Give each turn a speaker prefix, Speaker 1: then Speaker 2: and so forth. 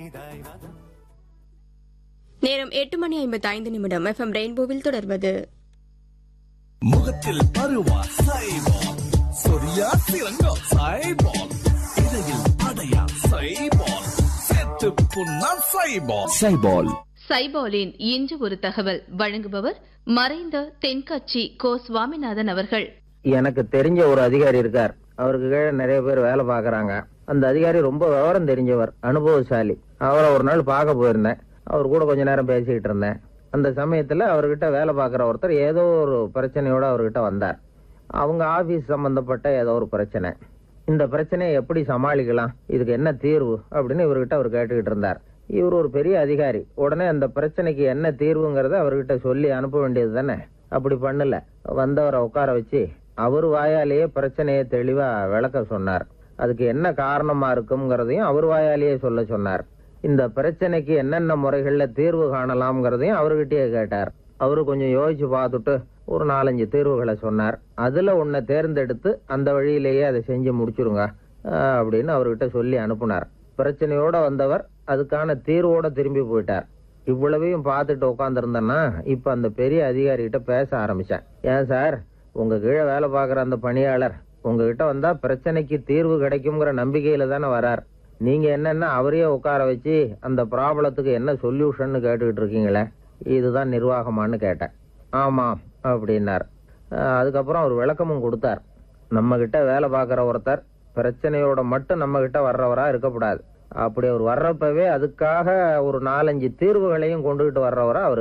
Speaker 1: நேரம் எட்டு மணி ஐம்பத்தி ஐந்து நிமிடம் எஃப்எம் ரெயின்போவில் தொடர்வது
Speaker 2: முகத்தில் பருவா சைபால் சொரியா சிறங்கா சைபால் இடையில் அடையா சைபால் செத்து புண்ணா சைபால் சைபால்
Speaker 3: சைபாலின் இன்று ஒரு தகவல் வழங்குபவர் மறைந்த தென்கட்சி கோ சுவாமிநாதன் அவர்கள்
Speaker 4: எனக்கு தெரிஞ்ச ஒரு அதிகாரி இருக்கார் அவருக்கு கீழே நிறைய பேர் வேலை பார்க்கறாங்க அந்த அதிகாரி ரொம்ப விவரம் தெரிஞ்சவர் அனுபவசாலி அவரை ஒரு நாள் பார்க்க போயிருந்தேன் அவர் கூட கொஞ்ச நேரம் பேசிக்கிட்டு இருந்தேன் அந்த சமயத்துல அவர்கிட்ட வேலை பார்க்குற ஒருத்தர் ஏதோ ஒரு பிரச்சனையோட அவர்கிட்ட வந்தார் அவங்க ஆபீஸ் சம்பந்தப்பட்ட ஏதோ ஒரு பிரச்சனை இந்த பிரச்சனையை எப்படி சமாளிக்கலாம் இதுக்கு என்ன தீர்வு அப்படின்னு இவர்கிட்ட அவர் கேட்டுக்கிட்டு இருந்தார் இவர் ஒரு பெரிய அதிகாரி உடனே அந்த பிரச்சனைக்கு என்ன தீர்வுங்கிறத அவர்கிட்ட சொல்லி அனுப்ப வேண்டியது தானே அப்படி பண்ணல வந்தவரை உட்கார வச்சு அவர் வாயாலேயே பிரச்சனையை தெளிவா விளக்க சொன்னார் அதுக்கு என்ன காரணமா இருக்குங்கிறதையும் அவர் வாயாலேயே சொல்ல சொன்னார் இந்த பிரச்சனைக்கு என்னென்ன முறைகள்ல தீர்வு காணலாம்ங்கிறதையும் அவர்கிட்டயே கேட்டார் அவரு கொஞ்சம் யோசிச்சு பார்த்துட்டு ஒரு நாலஞ்சு தீர்வுகளை சொன்னார் அதுல ஒன்ன தேர்ந்தெடுத்து அந்த வழியிலேயே அதை செஞ்சு முடிச்சிருங்க ஆஹ் அப்படின்னு அவர்கிட்ட சொல்லி அனுப்புனார் பிரச்சனையோட வந்தவர் அதுக்கான தீர்வோட திரும்பி போயிட்டார் இவ்வளவையும் பார்த்துட்டு உட்காந்துருந்தேன்னா இப்ப அந்த பெரிய அதிகாரிகிட்ட பேச ஆரம்பிச்சேன் ஏன் சார் உங்க கீழே வேலை பார்க்குற அந்த பணியாளர் உங்ககிட்ட வந்தா பிரச்சனைக்கு தீர்வு கிடைக்குங்கிற நம்பிக்கையில தானே வரார் நீங்க என்னன்னா அவரையே உட்கார வச்சு அந்த ப்ராப்ளத்துக்கு என்ன சொல்யூஷன் கேட்டுக்கிட்டு இருக்கீங்களே இதுதான் நிர்வாகமான்னு கேட்டேன் ஆமாம் அப்படின்னார் அஹ் அதுக்கப்புறம் அவர் விளக்கமும் கொடுத்தார் நம்ம கிட்ட வேலை பார்க்குற ஒருத்தர் பிரச்சனையோட மட்டும் நம்ம கிட்ட வர்றவரா இருக்கக்கூடாது அப்படி அவர் வர்றப்பவே அதுக்காக ஒரு நாலஞ்சு தீர்வுகளையும் கொண்டுகிட்டு வர்றவரா அவர்